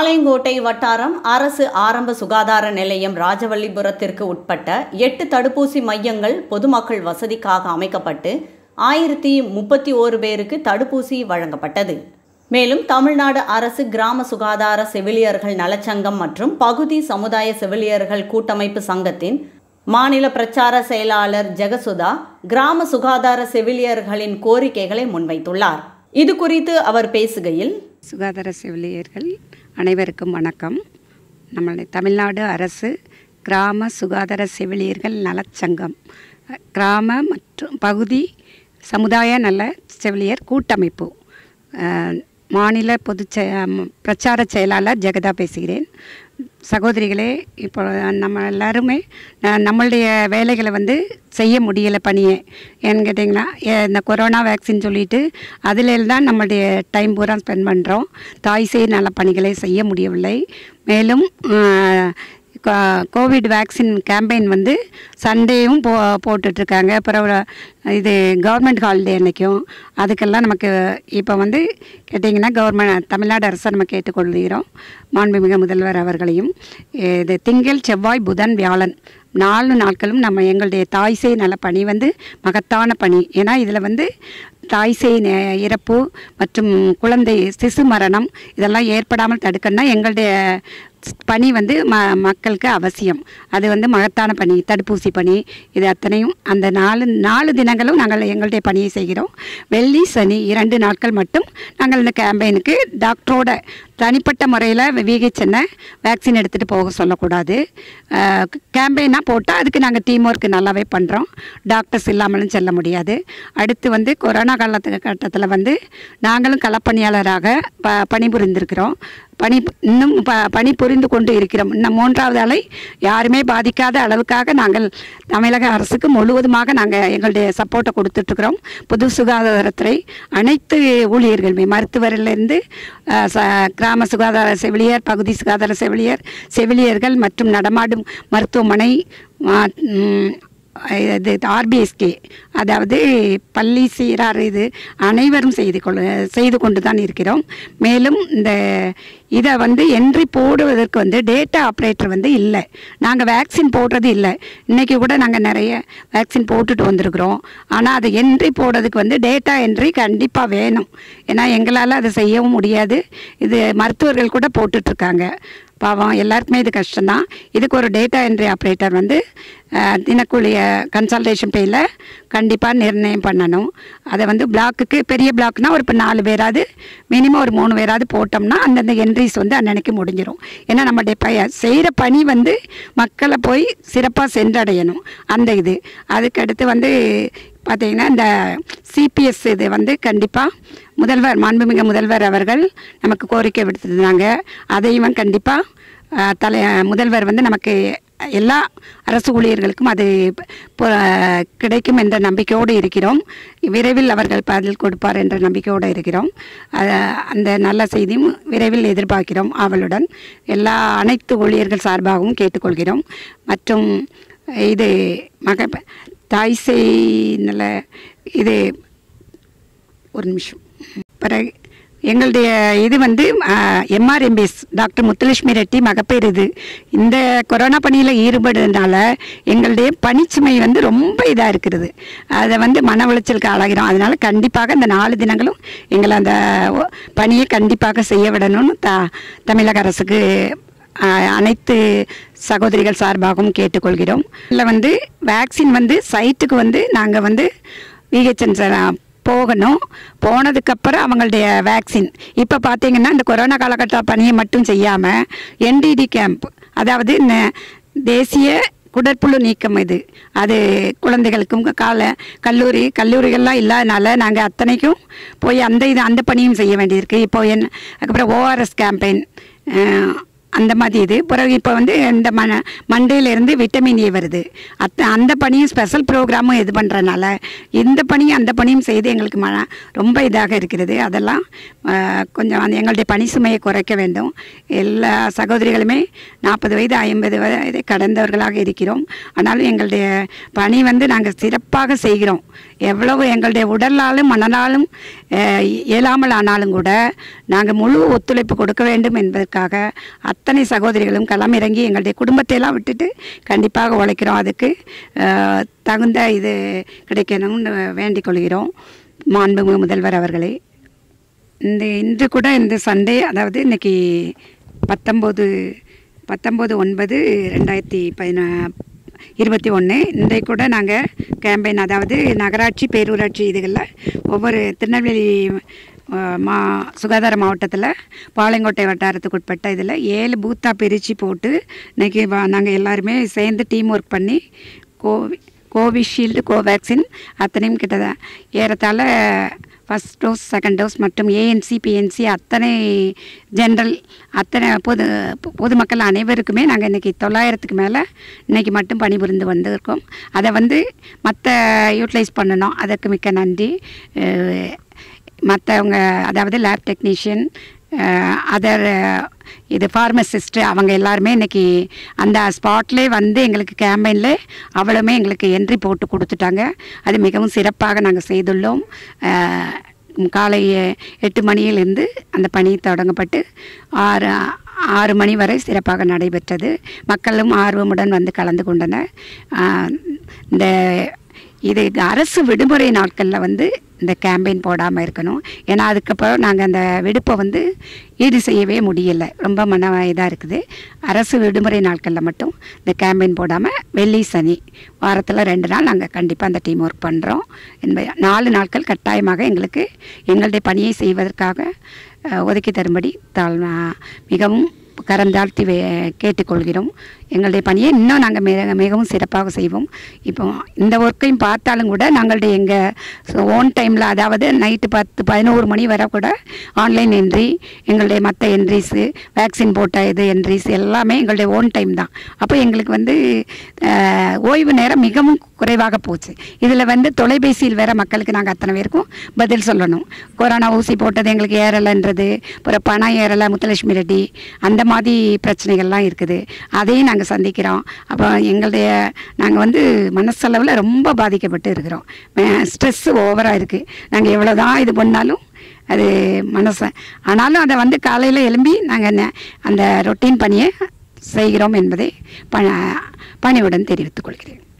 பாளையங்கோட்டை வட்டாரம் அரசு ஆரம்ப சுகாதார நிலையம் ராஜவல்லிபுரத்திற்கு உட்பட்ட எட்டு தடுப்பூசி மையங்கள் பொதுமக்கள் வசதிக்காக அமைக்கப்பட்டு ஆயிரத்தி முப்பத்தி ஓரு பேருக்கு தடுப்பூசி வழங்கப்பட்டது மேலும் தமிழ்நாடு அரசு கிராம சுகாதார செவிலியர்கள் நலச்சங்கம் மற்றும் பகுதி சமுதாய செவிலியர்கள் கூட்டமைப்பு சங்கத்தின் மாநில பிரச்சார செயலாளர் ஜெகசுதா கிராம சுகாதார செவிலியர்களின் கோரிக்கைகளை முன்வைத்துள்ளார் இது குறித்து அவர் பேசுகையில் சுகாதார செவிலியர்கள் அனைவருக்கும் வணக்கம் நம்மளுடைய தமிழ்நாடு அரசு கிராம சுகாதார செவிலியர்கள் நலச்சங்கம் கிராம மற்றும் பகுதி சமுதாய நல செவிலியர் கூட்டமைப்பு அஹ், மாநில பொது பிரச்சார செயலாளர் ஜெகதா பேசுகிறேன் சகோதரிகளே இப்போ நம்ம எல்லாருமே ந- நம்மளுடைய வேலைகளை வந்து செய்ய முடியலை பணியை ஏன்னு கேட்டிங்கன்னா ஏ- இந்த கொரோனா வேக்சின் சொல்லிட்டு அதில் தான் நம்மளுடைய டைம் பூரா ஸ்பெண்ட் பண்ணுறோம் தாய் சேய் நல பணிகளை செய்ய முடியவில்லை மேலும் ஆஹ், கோ- கோவிட் வேக்சின் கேம்பெயின் வந்து சண்டேவும் போ போட்டுட்ருக்காங்க அப்புறம் ஒரு இது கவர்மெண்ட் ஹாலிடே அன்னைக்கும் அதுக்கெல்லாம் நமக்கு இப்போ வந்து கேட்டிங்கன்னா கவர்மெண்ட் தமிழ்நாடு அரசை நம்ம கேட்டுக்கொள்கிறோம் மாண்புமிகு முதல்வர் அவர்களையும் இது திங்கள் செவ்வாய் புதன் வியாழன் நாலு நாட்களும் நம்ம எங்களுடைய தாய் சேய் நல பணி வந்து மகத்தான பணி ஏன்னா இதில் வந்து தாய் சேய் நே- இறப்பு மற்றும் குழந்தை சிசு மரணம் இதெல்லாம் ஏற்படாமல் தடுக்கணும்னா எங்களுடைய பணி வந்து ம மக்களுக்கு அவசியம் அது வந்து மகத்தான பணி தடுப்பூசி பணி இது அத்தனையும் அந்த நாலு நாலு தினங்களும் நாங்கள் எங்களுடைய பணியை செய்கிறோம் வெள்ளி சனி இரண்டு நாட்கள் மட்டும் நாங்கள் இந்த கேம்பெயினுக்கு டாக்டரோட தனிப்பட்ட முறையில் விஹெச்என்னை வேக்சின் எடுத்துகிட்டு போக சொல்லக்கூடாது கேம்பெயினாக போட்டால் அதுக்கு நாங்கள் டீம் ஒர்க் நல்லாவே பண்ணுறோம் டாக்டர்ஸ் இல்லாமலும் செல்ல முடியாது அடுத்து வந்து கொரோனா காலத்து கட்டத்தில் வந்து நாங்களும் களப்பணியாளராக ப பணிபுரிந்திருக்கிறோம் பணி இன்னும் ப பணி புரிந்து கொண்டு இருக்கிறோம் இன்னும் மூன்றாவது அலை யாருமே பாதிக்காத அளவுக்காக நாங்கள் தமிழக அரசுக்கு முழுவதுமாக நாங்கள் எங்களுடைய சப்போர்ட்டை கொடுத்துட்ருக்குறோம் பொது சுகாதாரத்துறை அனைத்து ஊழியர்களுமே மருத்துவரிலிருந்து அஹ், ச கிராம சுகாதார செவிலியர் பகுதி சுகாதார செவிலியர் செவிலியர்கள் மற்றும் நடமாடும் மருத்துவமனை மா- ம், இது ஆர்பிஎஸ்கே அதாவது பள்ளி சீரார் இது அனைவரும் செய்து கொள்ள செய்து கொண்டு தான் இருக்கிறோம் மேலும் இந்த இதை வந்து என்ட்ரி போடுவதற்கு வந்து டேட்டா ஆப்ரேட்டர் வந்து இல்லை நாங்கள் வேக்சின் போடுறது இல்லை இன்றைக்கி கூட நாங்கள் நிறைய வேக்சின் போட்டுட்டு வந்திருக்கிறோம் ஆனால் அதை என்ட்ரி போடுறதுக்கு வந்து டேட்டா என்ட்ரி கண்டிப்பாக வேணும் ஏன்னா எங்களால் அதை செய்யவும் முடியாது இது மருத்துவர்கள் கூட போட்டுட்ருக்காங்க பாவம் எல்லாருக்குமே இது கஷ்டம்தான் இதுக்கு ஒரு டேட்டா என்ட்ரி ஆப்ரேட்டர் வந்து அஹ், தினக்கூலிய கன்சல்டேஷன் பேயில் கண்டிப்பாக நிர்ணயம் பண்ணணும் அதை வந்து பிளாக்குக்கு பெரிய பிளாக்னா ஒரு இப்போ நாலு பேராவது மினிமம் ஒரு மூணு பேராவது போட்டோம்னா அந்தந்த என்ட்ரிஸ் வந்து அன்னன்னைக்கு முடிஞ்சிடும் ஏன்னா நம்மளுடைய பய செய்கிற பணி வந்து மக்களை போய் சிறப்பாக சென்றடையணும் அந்த இது அதுக்கடுத்து வந்து பார்த்தீங்கன்னா இந்த சிபிஎஸ் இது வந்து கண்டிப்பாக முதல்வர் மாண்புமிகு முதல்வர் அவர்கள் நமக்கு கோரிக்கை விடுத்திருந்தாங்க அதையும் கண்டிப்பாக தலை முதல்வர் வந்து நமக்கு எல்லா அரசு ஊழியர்களுக்கும் அது பொ- கிடைக்கும் என்ற நம்பிக்கையோடு இருக்கிறோம் விரைவில் அவர்கள் பதில் கொடுப்பார் என்ற நம்பிக்கையோடு இருக்கிறோம் அத- அந்த நல்ல செய்தியும் விரைவில் எதிர்பார்க்கிறோம் ஆவலுடன் எல்லா அனைத்து ஊழியர்கள் சார்பாகவும் கேட்டுக்கொள்கிறோம் மற்றும் இது மக தாய் சேய் நல்ல இது ஒரு நிமிஷம் பிறகு எங்களுடைய இது வந்து எம்ஆர்எம்பிஎஸ் டாக்டர் முத்துலட்சுமி ரெட்டி மகப்பேறு இது இந்த கொரோனா பணியில் ஈடுபடுறதுனால எங்களுடைய பணிச்சுமை வந்து ரொம்ப இதாக இருக்கிறது அதை வந்து மன உளைச்சலுக்கு ஆளாகிறோம் அதனால் கண்டிப்பாக இந்த நாலு தினங்களும் எங்களை அந்த ஒ- பணியை கண்டிப்பாக செய்ய விடணும்னு த தமிழக அரசுக்கு ஆஹ், அனைத்து சகோதரிகள் சார்பாகவும் கேட்டுக்கொள்கிறோம் இதில் வந்து வேக்சின் வந்து சைட்டுக்கு வந்து நாங்கள் வந்து விஹெச்என் போகணும் போனதுக்கப்புறம் அவங்களுடைய வேக்சின் இப்போ பார்த்தீங்கன்னா இந்த கொரோனா காலகட்ட பணியை மட்டும் செய்யாமல் என்டிடி கேம்ப் அதாவது ந- தேசிய குடற்புழு நீக்கம் இது அது குழந்தைகளுக்கும் கால கல்லூரி கல்லூரிகள்லாம் இல்லாதனால நாங்கள் அத்தனைக்கும் போய் அந்த இது அந்த பணியும் செய்ய வேண்டியிருக்கு இப்போ என் அதுக்கப்புறம் ஓஆர்எஸ் கேம்பெயின் அந்த மாதிரி இது பிறகு இப்போ வந்து இந்த மன மண்டேலேருந்து விட்டமின் ஏ வருது அத்த அந்த பணியும் ஸ்பெஷல் ப்ரோக்ராமும் இது பண்ணுறனால இந்த பணியும் அந்த பணியும் செய்து எங்களுக்கு மன ரொம்ப இதாக இருக்கிறது அதெல்லாம் ஆஹ், கொஞ்சம் அந்த எங்களுடைய பணி சுமையை குறைக்க வேண்டும் எல்லா சகோதரிகளுமே நாற்பது வயது ஐம்பது வயது கடந்தவர்களாக இருக்கிறோம் ஆனாலும் எங்களுடைய பணி வந்து நாங்கள் சிறப்பாக செய்கிறோம் எவ்வளவு எங்களுடைய உடலாலும் மனநாளும் அஹ், இயலாமல் ஆனாலும் கூட நாங்கள் முழு ஒத்துழைப்பு கொடுக்க வேண்டும் என்பதற்காக அத்தனை சகோதரிகளும் களமிறங்கி எங்களுடைய குடும்பத்தை எல்லாம் விட்டுட்டு கண்டிப்பாக உழைக்கிறோம் அதுக்கு அஹ், தகுந்த இது கிடைக்கணும்னு வேண்டிக் கொள்கிறோம் மாண்புமிகு முதல்வர் அவர்களே இந்த இன்று கூட இந்த சண்டே அதாவது இன்னைக்கு பத்தொம்போது பத்தொம்போது ஒன்பது ரெண்டாயிரத்தி பதினா இருபத்தி ஒன்று இன்றைக்கு கூட நாங்கள் கேம்பெயின் அதாவது நகராட்சி பேரூராட்சி இதுகளில் ஒவ்வொரு திருநெல்வேலி அஹ், மா சுகாதார மாவட்டத்தில் பாளையங்கோட்டை வட்டாரத்துக்கு உட்பட்ட இதில் ஏழு பூத்தாக பிரித்து போட்டு இன்றைக்கி நாங்கள் எல்லாருமே சேர்ந்து டீம் ஒர்க் பண்ணி கோவி கோவிஷீல்டு கோவேக்சின் அத்தனையும் கிட்ட ஏறத்தாழ ஃபஸ்ட் டோஸ் செகண்ட் டோஸ் மற்றும் ஏஎன்சி பிஎன்சி அத்தனை ஜென்ரல் அத்தனை பொது பொ- பொதுமக்கள் அனைவருக்குமே நாங்கள் இன்றைக்கி தொள்ளாயிரத்துக்கு மேலே இன்றைக்கி மட்டும் பணிபுரிந்து வந்திருக்கோம் அதை வந்து மற்ற யூட்டிலைஸ் பண்ணணும் அதற்கு மிக்க நன்றி மற்றவங்க அதாவது லேப் டெக்னீஷியன் அதர் இது ஃபார்மசிஸ்ட்டு அவங்க எல்லாருமே இன்றைக்கி அந்த ஸ்பாட்லேயே வந்து எங்களுக்கு கேம்பெயினில் அவ்வளவுமே எங்களுக்கு என்ட்ரி போட்டு கொடுத்துட்டாங்க அது மிகவும் சிறப்பாக நாங்கள் செய்துள்ளோம் அஹ், காலை எட்டு மணியிலிருந்து அந்த பணி தொடங்கப்பட்டு ஆறு ஆறு மணி வரை சிறப்பாக நடைபெற்றது மக்களும் ஆர்வமுடன் வந்து கலந்து கொண்டனர் அஹ், இந்த இது அரசு விடுமுறை நாட்களில் வந்து இந்த கேம்பெயின் போடாமல் இருக்கணும் ஏன்னா அதுக்கப்புறம் நாங்கள் அந்த விடுப்பை வந்து ஈடு செய்யவே முடியலை ரொம்ப மன இதாக இருக்குது அரசு விடுமுறை நாட்களில் மட்டும் இந்த கேம்பெயின் போடாமல் வெள்ளி சனி வாரத்தில் ரெண்டு நாள் நாங்கள் கண்டிப்பாக அந்த டீம் ஒர்க் பண்ணுறோம் என்பது நாலு நாட்கள் கட்டாயமாக எங்களுக்கு எங்களுடைய பணியை செய்வதற்காக அஹ், ஒதுக்கி தரும்படி தாழ் மிகவும் கரந்தாழ்த்தி வே கேட்டுக்கொள்கிறோம் எங்களுடைய பணியை இன்னும் நாங்கள் மிக மிகவும் சிறப்பாக செய்வோம் இப்போ இந்த ஒர்க்கையும் பார்த்தாலும் கூட நாங்களுடைய எங்கள் ஓன் டைமில் அதாவது நைட்டு பத்து பதினோரு மணி வரை கூட ஆன்லைன் என்ட்ரி எங்களுடைய மற்ற என்ட்ரிஸு வேக்சின் போட்ட இது என்ட்ரிஸ் எல்லாமே எங்களுடைய ஓன் டைம் தான் அப்போ எங்களுக்கு வந்து அஹ், ஓய்வு நேரம் மிகவும் குறைவாக போச்சு இதில் வந்து தொலைபேசியில் வேற மக்களுக்கு நாங்கள் அத்தனை பேருக்கும் பதில் சொல்லணும் கொரோனா ஊசி போட்டது எங்களுக்கு ஏறலைன்றது அப்புறம் பணம் ஏறலை முத்துலட்சுமி ரெட்டி அந்த மாதிரி பிரச்சனைகள்லாம் இருக்குது அதையும் நாங்கள் சந்திக்கிறோம் அப்போ எங்களுடைய நாங்கள் வந்து மனசளவில் ரொம்ப பாதிக்கப்பட்டு இருக்கிறோம் ஸ்ட்ரெஸ் ஓவராக இருக்குது நாங்கள் எவ்வளோ தான் இது பண்ணாலும் அது மனசை ஆனாலும் அதை வந்து காலையில் எழும்பி நாங்கள் அந்த ரொட்டீன் பணியை செய்கிறோம் என்பதை ப பணிவுடன் தெரிவித்துக் கொள்கிறேன்